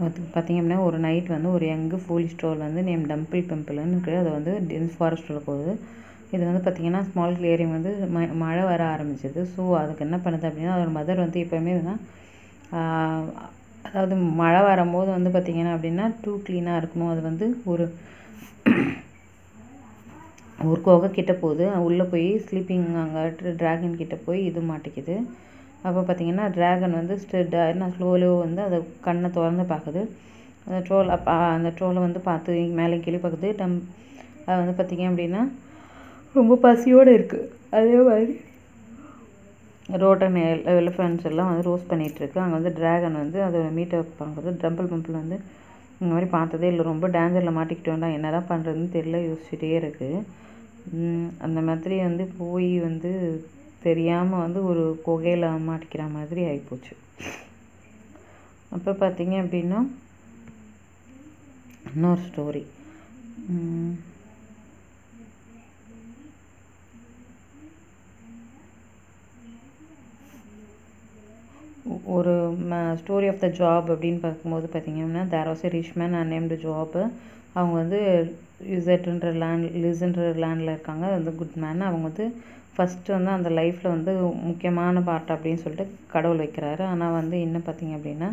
அது பார்த்திங்க அப்படின்னா ஒரு நைட் வந்து ஒரு யங்கு ஃபூலிஷ் ட்ரோல் வந்து நேம் டம்பிள் பிம்பிள்னு இருக்குது அது வந்து டென்ஸ் ஃபாரஸ்ட்டில் போகுது இது வந்து பார்த்திங்கன்னா ஸ்மால் கிளியரிங் வந்து ம மழை வர ஆரம்பிச்சது ஸோ அதுக்கு என்ன பண்ணுது அப்படின்னா அதோட மதர் வந்து எப்போயுமே இதுனா அதாவது மழை வரும்போது வந்து பார்த்திங்கன்னா அப்படின்னா டூ க்ளீனாக இருக்கணும் அது வந்து ஒரு ஒரு குகை கிட்ட போகுது உள்ளே போய் ஸ்லீப்பிங் அங்கே ட்ராகன் கிட்ட போய் இது மாட்டிக்குது அப்போ பார்த்தீங்கன்னா ட்ராகன் வந்து என்ன ஸ்லோலோ வந்து அதை கண்ணை திறந்து பார்க்குது அந்த ட்ரோல் அப்போ அந்த ட்ரோலை வந்து பார்த்து மேலே கீழே பார்க்குது டம் அது வந்து பார்த்திங்க அப்படின்னா ரொம்ப பசியோடு இருக்குது அதே மாதிரி ரோட்டன் எல் எலிஃபெண்ட்ஸ் எல்லாம் வந்து ரோஸ் பண்ணிகிட்ருக்கு அங்கே வந்து ட்ராகன் வந்து அதை மீட் அப் பண்ணுறது டம்பிள் பம்பிள் வந்து இந்த மாதிரி பார்த்ததே இல்லை ரொம்ப டேஞ்சரில் மாட்டிக்கிட்டோம்டா என்ன தான் பண்ணுறதுன்னு தெரியல யோசிச்சுட்டே இருக்குது அந்த மாதிரி வந்து போய் வந்து தெரியாமல் வந்து ஒரு குகையில் மாட்டிக்கிற மாதிரி ஆகிப்போச்சு அப்புறம் பார்த்தீங்க அப்படின்னா இன்னொரு ஸ்டோரி ஒரு ஸ்டோரி ஆஃப் த ஜாப் அப்படின்னு பார்க்கும்போது பார்த்தீங்கன்னா there was a rich man unnamed Job அவங்க வந்து யூசட்ன்ற லேண்ட் லிஸ்ன்ற லேண்டில் இருக்காங்க அது வந்து குட் மேன் அவங்க வந்து ஃபஸ்ட்டு வந்து அந்த லைஃப்பில் வந்து முக்கியமான பார்ட் அப்படின்னு சொல்லிட்டு கடவுள் வைக்கிறாரு ஆனால் வந்து என்ன பார்த்தீங்க அப்படின்னா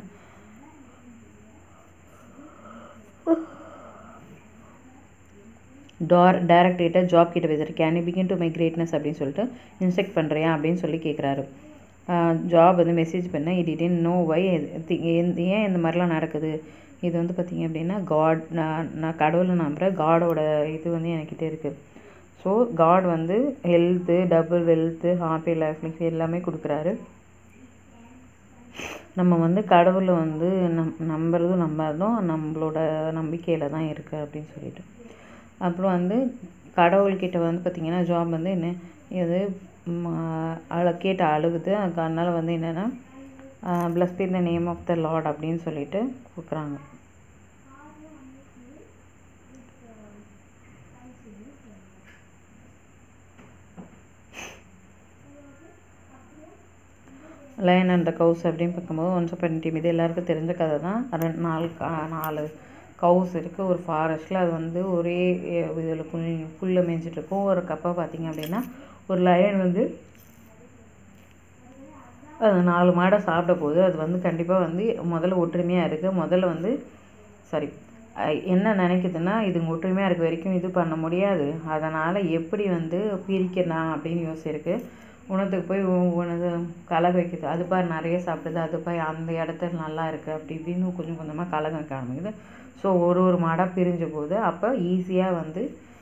டார் டேரக்ட் கிட்ட ஜாப் கிட்ட பேசுகிற can you begin to my greatness அப்படின்னு சொல்லிட்டு இன்ஸ்ட்ரக்ட் பண்ணுறியா அப்படின்னு சொல்லி கேட்குறாரு ஜாப் வந்து மெசேஜ் பண்ண இட் இட் நோ வை ஏன் இந்த மாதிரிலாம் நடக்குது இது வந்து பார்த்திங்க அப்படின்னா காட் நான் நான் கடவுளை நம்புகிறேன் காடோட இது வந்து என்கிட்ட இருக்குது ஸோ காட் வந்து health double wealth happy life life எல்லாமே கொடுக்குறாரு நம்ம வந்து கடவுளை வந்து நம் நம்புறதும் நம்பாததும் நம்மளோட நம்பிக்கையில் தான் இருக்குது அப்படின்னு சொல்லிட்டு அப்புறம் வந்து கடவுள்கிட்ட வந்து பார்த்திங்கன்னா ஜாப் வந்து என்ன இது அழ கேட்டு அழுகுது அதுக்கு அதனால் வந்து என்னென்னா bless be the name of the Lord அப்படின்னு சொல்லிட்டு கொடுக்குறாங்க லயன் அண்ட் த கவுஸ் அப்படின்னு பார்க்கும்போது ஒன்ஸ் அப் டீம் இது எல்லாருக்கும் தெரிஞ்ச கதை தான் ரெண்டு நாலு நாலு கவுஸ் இருக்குது ஒரு ஃபாரஸ்ட்டில் அது வந்து ஒரே இதில் புல் புல்லை மேய்ஞ்சிட்ருக்கும் ஒரு கப்பை பார்த்திங்க அப்படின்னா ஒரு லயன் வந்து அது நாலு மாடை சாப்பிட போது அது வந்து கண்டிப்பாக வந்து முதல்ல ஒற்றுமையாக இருக்குது முதல்ல வந்து சாரி என்ன நினைக்குதுன்னா இதுங்க ஒற்றுமையாக இருக்க வரைக்கும் இது பண்ண முடியாது அதனால் எப்படி வந்து பிரிக்கலாம் அப்படின்னு யோசிச்சிருக்கு உணத்துக்கு போய் உனது கலக வைக்குது அது பாரு நிறைய சாப்பிடுது அது போய் அந்த இடத்துல நல்லா இருக்குது அப்படி இப்படின்னு கொஞ்சம் கொஞ்சமாக கலக வைக்க ஆரம்பிக்குது ஸோ ஒரு ஒரு மாடாக பிரிஞ்ச போது அப்போ ஈஸியாக வந்து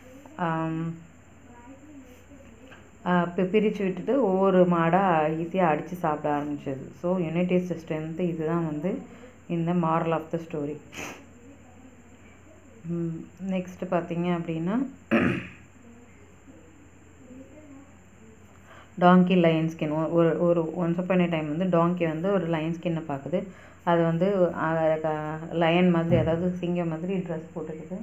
இப்போ பிரித்து விட்டுட்டு ஒவ்வொரு மாடாக ஈஸியாக அடித்து சாப்பிட ஆரம்பிச்சது ஸோ யுனைடெட் ஸ்ட்ரென்த்து இதுதான் வந்து இந்த moral of the story next பார்த்தீங்க அப்படின்னா டாங்கி லயன் ஸ்கின் ஒரு ஒரு ஒன்ஸ் அப்பான டைம் வந்து டாங்கி வந்து ஒரு லயன் ஸ்கின்னை பார்க்குது அது வந்து லயன் மாதிரி அதாவது சிங்கம் மாதிரி ட்ரெஸ் போட்டுக்குது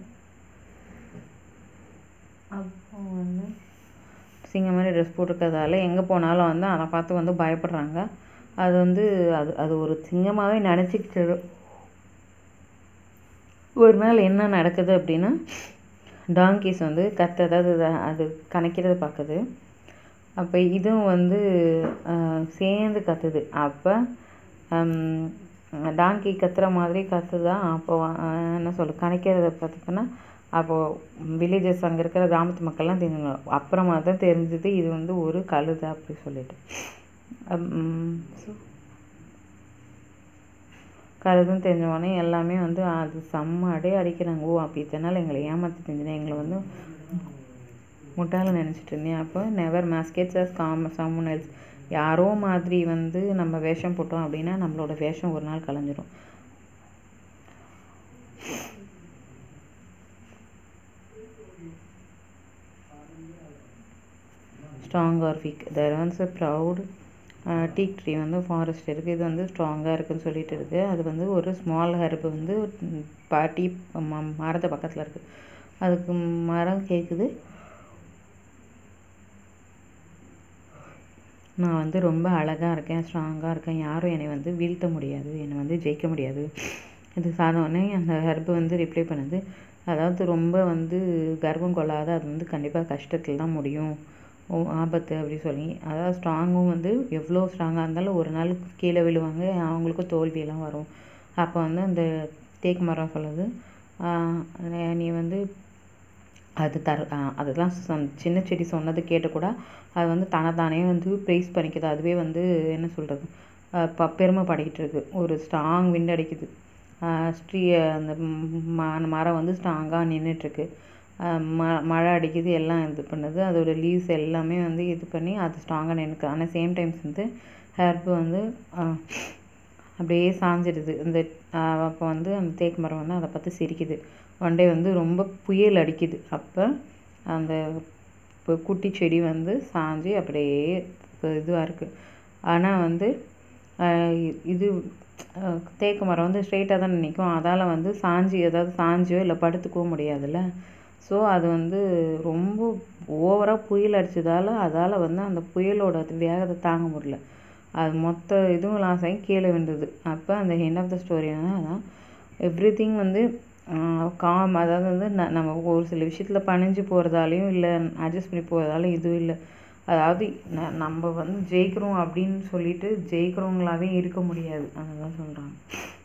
அப்போ வந்து சிங்கம் மாதிரி ட்ரெஸ் போட்டிருக்கிறதால எங்கே போனாலும் வந்து அதை பார்த்து வந்து பயப்படுறாங்க அது வந்து அது அது ஒரு சிங்கமாகவே நினச்சிக்கிட்டு ஒரு நாள் என்ன நடக்குது அப்படின்னா டாங்கீஸ் வந்து கத்த அதாவது அது கணக்கிறத பார்க்குது அப்போ இதுவும் வந்து சேர்ந்து கத்துது அப்போ டாங்கி கத்துற மாதிரி கத்துதா அப்போ என்ன சொல்ல கணக்கிறத பார்த்தோன்னா அப்போது வில்லேஜஸ் அங்கே இருக்கிற கிராமத்து மக்கள்லாம் தெரிஞ்சுங்க அப்புறமா தான் தெரிஞ்சுது இது வந்து ஒரு கழுதை அப்படி சொல்லிட்டு ஸோ கழுதுன்னு தெரிஞ்சவொடனே எல்லாமே வந்து அது செம்ம அடையே அடிக்கிறாங்க ஓ அப்போ இத்தனை எங்களை ஏமாற்றி தெரிஞ்சுனே எங்களை வந்து முட்டாள நினச்சிட்டு இருந்தேன் அப்போ never mistakes us calm someone else யாரோ மாதிரி வந்து நம்ம வேஷம் போட்டோம் அப்படின்னா நம்மளோட வேஷம் ஒரு நாள் கலைஞ்சிரும் strong or weak there once a proud teak tree வந்து ஃபாரஸ்ட் இருக்குது இது வந்து ஸ்ட்ராங்காக இருக்குதுன்னு சொல்லிட்டு இருக்குது அது வந்து ஒரு ஸ்மால் ஹெர்பு வந்து பாட்டி மரத்தை பக்கத்தில் இருக்குது அதுக்கு மரம் கேட்குது நான் வந்து ரொம்ப அழகாக இருக்கேன் ஸ்ட்ராங்காக இருக்கேன் யாரும் என்னை வந்து வீழ்த்த முடியாது என்னை வந்து ஜெயிக்க முடியாது இது சாதவொடனே அந்த ஹெர்பு வந்து ரிப்ளை பண்ணுது அதாவது ரொம்ப வந்து கர்வம் கொள்ளாத அது வந்து கண்டிப்பாக கஷ்டத்தில் தான் முடியும் ஓ ஆபத்து அப்படி சொல்லி அதாவது ஸ்ட்ராங்கும் வந்து எவ்வளோ ஸ்ட்ராங்காக இருந்தாலும் ஒரு நாள் கீழே விழுவாங்க அவங்களுக்கும் தோல்வியெல்லாம் வரும் அப்போ வந்து அந்த தேக்கு மரம் சொல்லுது நீ வந்து அது தர அதுதான் சொன் சின்ன செடி சொன்னது கேட்டு கூட அது வந்து தன்னைத்தானே வந்து ப்ரைஸ் பண்ணிக்குது அதுவே வந்து என்ன சொல்கிறது ப பெருமைப்படிக்கிட்டு இருக்கு ஒரு ஸ்ட்ராங் விண்ட் அடிக்குது ஸ்ட்ரீ அந்த ம மரம் வந்து ஸ்ட்ராங்காக நின்றுட்டுருக்கு ம மழை அடிக்குது எல்லாம் இது பண்ணுது அதோட லீவ்ஸ் எல்லாமே வந்து இது பண்ணி அது ஸ்ட்ராங்காக நின்றுக்கு ஆனால் சேம் டைம்ஸ் வந்து ஹெர்பு வந்து அப்படியே சாஞ்சிடுது இந்த அப்போ வந்து அந்த தேக்கு மரம் வந்து அதை பார்த்து சிரிக்குது ஒன் டே வந்து ரொம்ப புயல் அடிக்குது அப்போ அந்த இப்போ குட்டி செடி வந்து சாஞ்சு அப்படியே இதுவாக இருக்குது ஆனால் வந்து இது தேக்கு மரம் வந்து ஸ்ட்ரெயிட்டாக தான் நிற்கும் அதால் வந்து சாஞ்சி ஏதாவது சாஞ்சோ இல்லை படுத்துக்கவோ முடியாதுல்ல ஸோ அது வந்து ரொம்ப ஓவராக புயல் அடித்ததால அதால் வந்து அந்த புயலோட வேகத்தை தாங்க முடியல அது மொத்த இதுவும் லாஸ் ஆகி கீழே விழுந்தது அப்போ அந்த எண்ட் ஆஃப் த ஸ்டோரி என்னன்னா எவ்ரி திங் வந்து காம் அதாவது வந்து ந நம்ம ஒரு சில விஷயத்தில் பணிஞ்சு போகிறதாலையும் இல்லை அட்ஜஸ்ட் பண்ணி போகிறதாலையும் இதுவும் இல்லை அதாவது ந நம்ம வந்து ஜெயிக்கிறோம் அப்படின்னு சொல்லிட்டு ஜெயிக்கிறவங்களாவே இருக்க முடியாது அதை தான் சொல்கிறாங்க